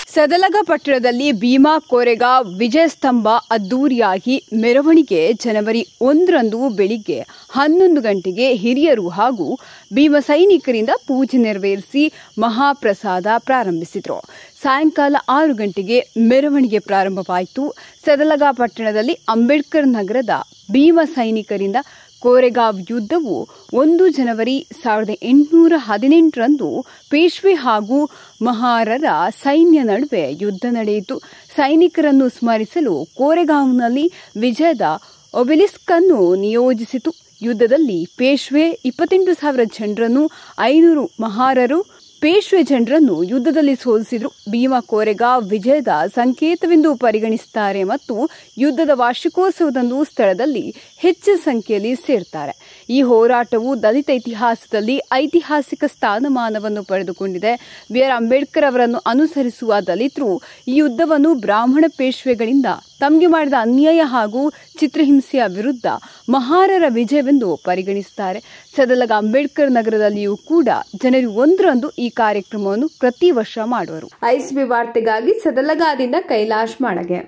ಸದಲಗ ಪಟ್ಟಣದಲ್ಲಿ ಭೀಮಾ ಕೋರೆಗಾಂವ್ ವಿಜಯ ಸ್ತಂಭ ಅದ್ದೂರಿಯಾಗಿ ಮೆರವಣಿಗೆ ಜನವರಿ ಒಂದರಂದು ಬೆಳಿಗ್ಗೆ ಹನ್ನೊಂದು ಗಂಟೆಗೆ ಹಿರಿಯರು ಹಾಗೂ ಭೀಮ ಸೈನಿಕರಿಂದ ಪೂಜೆ ನೆರವೇರಿಸಿ ಮಹಾಪ್ರಸಾದ ಪ್ರಾರಂಭಿಸಿದರು ಸಾಯಂಕಾಲ ಆರು ಗಂಟೆಗೆ ಮೆರವಣಿಗೆ ಪ್ರಾರಂಭವಾಯಿತು ಸದಲಗ ಪಟ್ಟಣದಲ್ಲಿ ಅಂಬೇಡ್ಕರ್ ನಗರದ ಭೀಮ ಸೈನಿಕರಿಂದ ಕೋರೆಗಾಂವ್ ಯುದ್ಧವು ಒಂದು ಜನವರಿ ಸಾವಿರದ ಎಂಟುನೂರ ಹದಿನೆಂಟರಂದು ಪೇಶ್ವೆ ಹಾಗೂ ಮಹಾರರ ಸೈನ್ಯ ನಡುವೆ ಯುದ್ಧ ನಡೆಯಿತು ಸೈನಿಕರನ್ನು ಸ್ಮರಿಸಲು ಕೋರೆಗಾಂವ್ನಲ್ಲಿ ವಿಜಯದ ಒಬೆಲಿಸ್ಕ್ ಅನ್ನು ನಿಯೋಜಿಸಿತು ಯುದ್ಧದಲ್ಲಿ ಪೇಶ್ವೆ ಇಪ್ಪತ್ತೆಂಟು ಸಾವಿರ ಜನರನ್ನು ಐನೂರು ಮಹಾರರು ಪೇಶ್ವೆ ಜನರನ್ನು ಯುದ್ಧದಲ್ಲಿ ಸೋಲಿಸಿದ್ರು ಭೀಮಾ ಕೋರೆಗಾಂವ್ ವಿಜಯದ ಸಂಕೇತವೆಂದು ಪರಿಗಣಿಸುತ್ತಾರೆ ಮತ್ತು ಯುದ್ಧದ ವಾರ್ಷಿಕೋತ್ಸವದಂದು ಸ್ಥಳದಲ್ಲಿ ಹೆಚ್ಚು ಸಂಖ್ಯೆಯಲ್ಲಿ ಸೇರ್ತಾರೆ ಈ ಹೋರಾಟವು ದಲಿತ ಇತಿಹಾಸದಲ್ಲಿ ಐತಿಹಾಸಿಕ ಸ್ಥಾನಮಾನವನ್ನು ಪಡೆದುಕೊಂಡಿದೆ ಬಿ ಆರ್ ಅಂಬೇಡ್ಕರ್ ಅವರನ್ನು ಅನುಸರಿಸುವ ದಲಿತರು ಈ ಯುದ್ಧವನ್ನು ಬ್ರಾಹ್ಮಣ ಪೇಶ್ವೆಗಳಿಂದ ತಮಗೆ ಮಾಡಿದ ಅನ್ಯಾಯ ಹಾಗೂ ಚಿತ್ರಹಿಂಸೆಯ ವಿರುದ್ಧ ಮಹಾರರ ವಿಜಯವೆಂದು ಪರಿಗಣಿಸುತ್ತಾರೆ ಸದಲಗ ಅಂಬೇಡ್ಕರ್ ನಗರದಲ್ಲಿಯೂ ಕೂಡ ಜನವರಿ ಒಂದರಂದು ಈ ಕಾರ್ಯಕ್ರಮವನ್ನು ಪ್ರತಿ ವರ್ಷ ಮಾಡುವರು ಐಸಿಬಿ ವಾರ್ತೆಗಾಗಿ ಸದಲಗಾದಿಂದ ಕೈಲಾಶ್ ಮಾಡಗೆ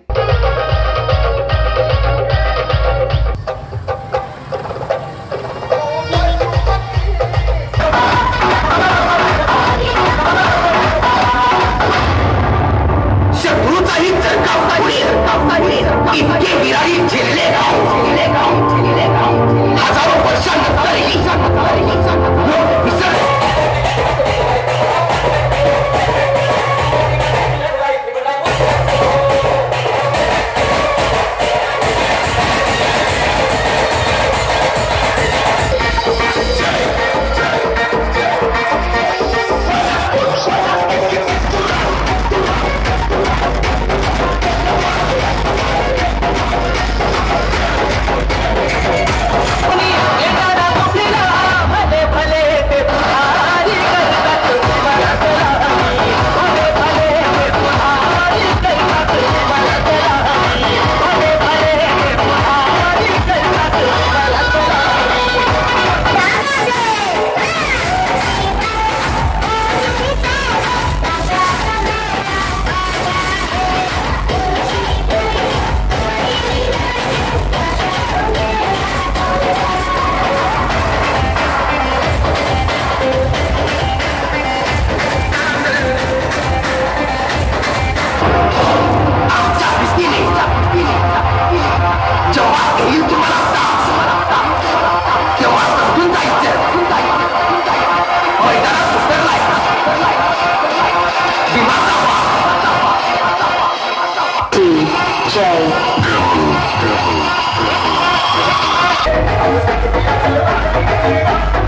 शत्रूचाही जर पुढे इतके विराई झेलले हजारो वर्षानंतरही लोक विसरले आमच्या भीतीने जेव्हा येईल तुम्हाला ताप, तेव्हा समजून जायचं मैदानात उतरलाय विमानाचा DJ